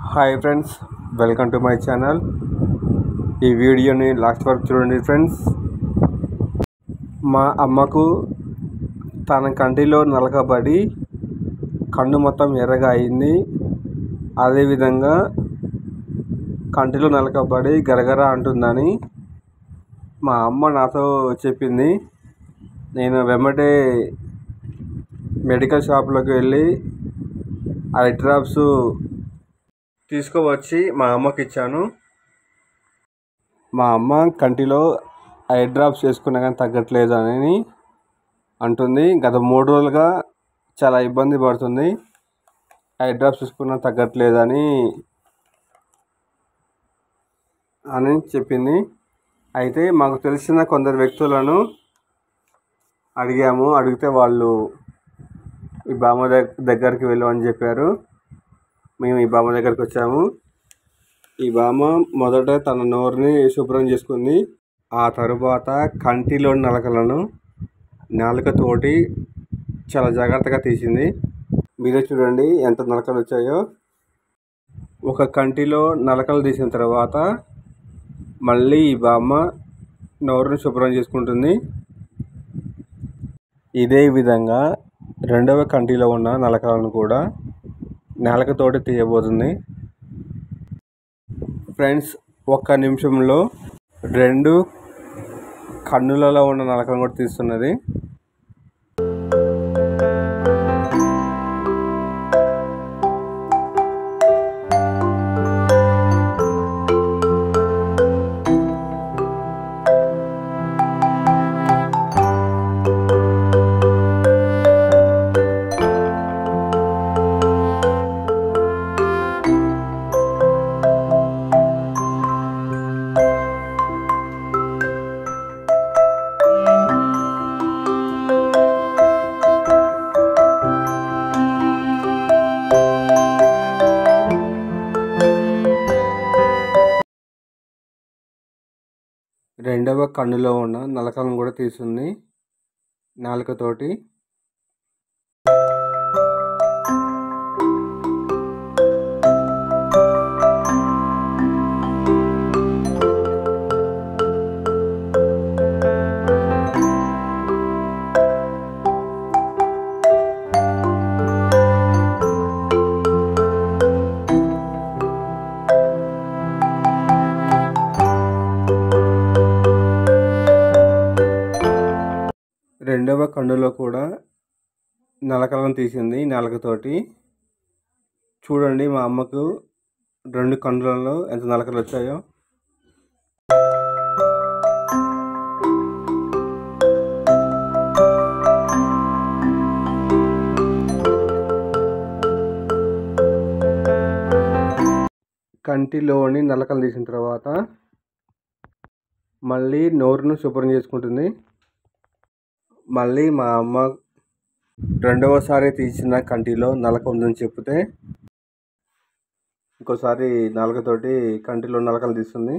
hi friends welcome to my channel ఈ వీడియోని last వరకు చూడండి ఫ్రెండ్స్ మా అమ్మకు తన కంటిలో నలకబడి కన్ను మొత్తం ఎర్రగా అయింది అదేవిధంగా కంటిలో నలకబడి గరగర అంటుందని మా అమ్మ నాతో చెప్పింది నేను వెంబటే మెడికల్ షాప్లోకి వెళ్ళి ఐ డ్రాప్స్ తీసుకువచ్చి మా అమ్మకి ఇచ్చాను మా అమ్మ కంటిలో ఐ డ్రాప్స్ వేసుకున్నా కానీ తగ్గట్లేదు అని అంటుంది గత మూడు రోజులుగా చాలా ఇబ్బంది పడుతుంది ఐ డ్రాప్స్ వేసుకున్నా తగ్గట్లేదని అని చెప్పింది అయితే మాకు తెలిసిన కొందరు వ్యక్తులను అడిగాము అడిగితే వాళ్ళు ఈ బామ్మ దగ్గ దగ్గరికి వెళ్ళమని చెప్పారు మేము ఈ బామ్మ దగ్గరికి వచ్చాము ఈ బామ్మ మొదట తన నోరుని శుభ్రం చేసుకుంది ఆ తరువాత కంటిలోని నలకలను నాలుకతోటి చాలా జాగ్రత్తగా తీసింది మీరే చూడండి ఎంత నలకలు వచ్చాయో ఒక కంటిలో నలకలు తీసిన తర్వాత మళ్ళీ ఈ బామ్మ నోరుని శుభ్రం చేసుకుంటుంది ఇదే విధంగా రెండవ కంటిలో ఉన్న నలకలను కూడా నాలుకతోటి తీయబోతుంది ఫ్రెండ్స్ ఒక్క నిమిషంలో రెండు కన్నులలో ఉన్న నలకలను కూడా తీస్తున్నది రెండవ కన్నులో ఉన్న నలకలను కూడా తీస్తుంది నాలుకతోటి రెండవ కన్నులో కూడా నలకలను తీసింది నాలుకతోటి చూడండి మా అమ్మకు రెండు కన్నులలో ఎంత నలకలు వచ్చాయో కంటిలోని నలకలు తీసిన తర్వాత మళ్ళీ నోరును శుభ్రం చేసుకుంటుంది మళ్ళీ మా అమ్మ రెండవసారి తీసిన కంటిలో నలక ఉందని చెప్తే ఇంకోసారి నలకతోటి కంటిలో నలకలు తీస్తుంది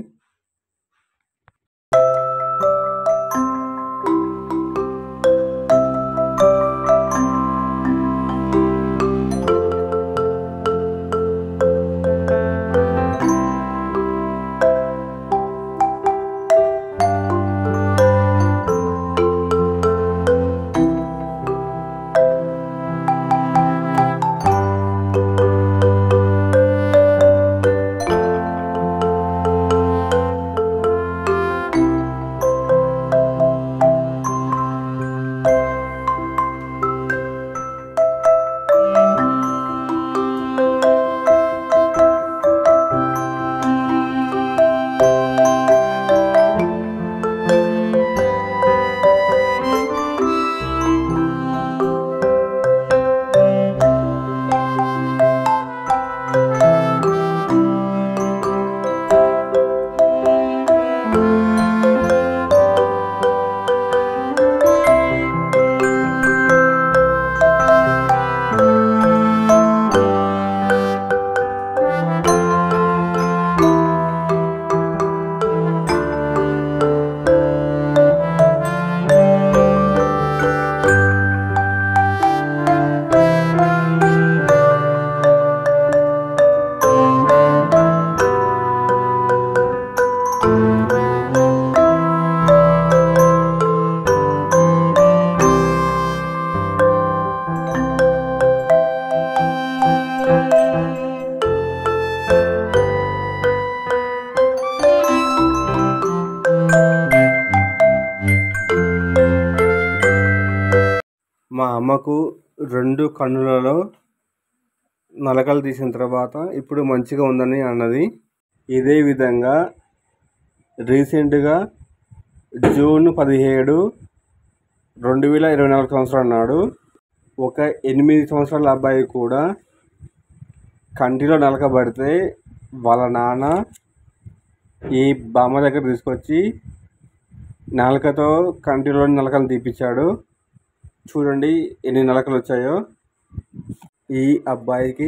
అమ్మకు రెండు కన్నులలో నలకలు తీసిన తర్వాత ఇప్పుడు మంచిగా ఉందని అన్నది ఇదే విధంగా రీసెంట్గా జూన్ పదిహేడు రెండు వేల ఇరవై నాలుగు సంవత్సరం నాడు ఒక ఎనిమిది సంవత్సరాల అబ్బాయి కూడా కంటిలో నలక పడితే వాళ్ళ నాన్న ఈ బామ్మ దగ్గర తీసుకొచ్చి నాలుకతో కంటిలోని నలకలు తీపిచ్చాడు చూడండి ఎన్ని నలకలు వచ్చాయో ఈ అబ్బాయికి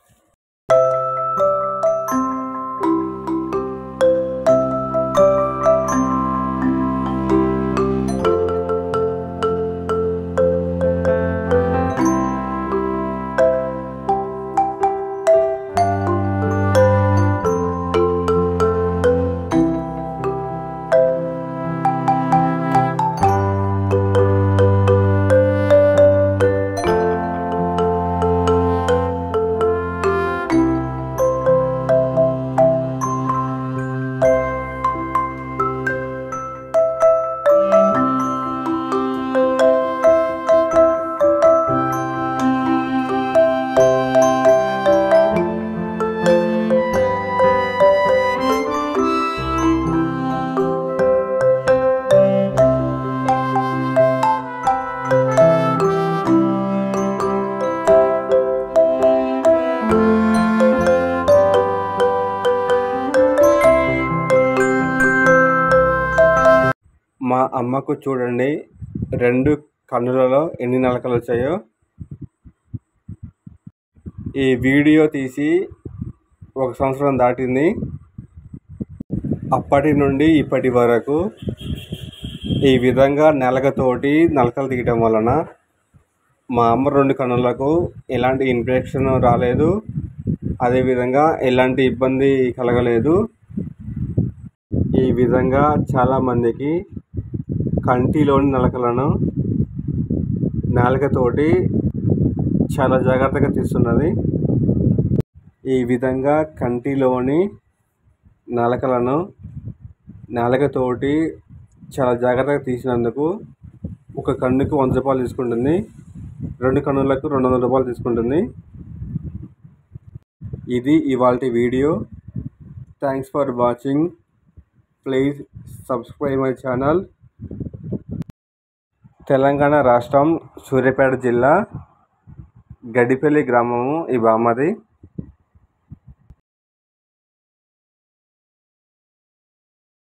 మా అమ్మకు చూడండి రెండు కన్నులలో ఎన్ని నలకలు వచ్చాయో ఈ వీడియో తీసి ఒక సంవత్సరం దాటింది అప్పటి నుండి ఇప్పటి వరకు ఈ విధంగా నెలకతోటి నలకలు తీయటం వలన మా అమ్మ రెండు కన్నులకు ఎలాంటి ఇన్ఫెక్షన్ రాలేదు అదేవిధంగా ఎలాంటి ఇబ్బంది కలగలేదు ఈ విధంగా చాలామందికి కంటిలోని నలకలను నాలుకతోటి చాలా జాగ్రత్తగా తీస్తున్నది ఈ విధంగా కంటిలోని నలకలను నాలుకతోటి చాలా జాగ్రత్తగా తీసినందుకు ఒక కన్నుకు వంద రూపాయలు తీసుకుంటుంది రెండు కన్నులకు రెండు వందల రూపాయలు తీసుకుంటుంది ఇది ఇవాళ video thanks for watching please subscribe my channel Telangana రాష్ట్రం సూర్యాపేట జిల్లా గడిపల్లి గ్రామము ఈ బామ్మది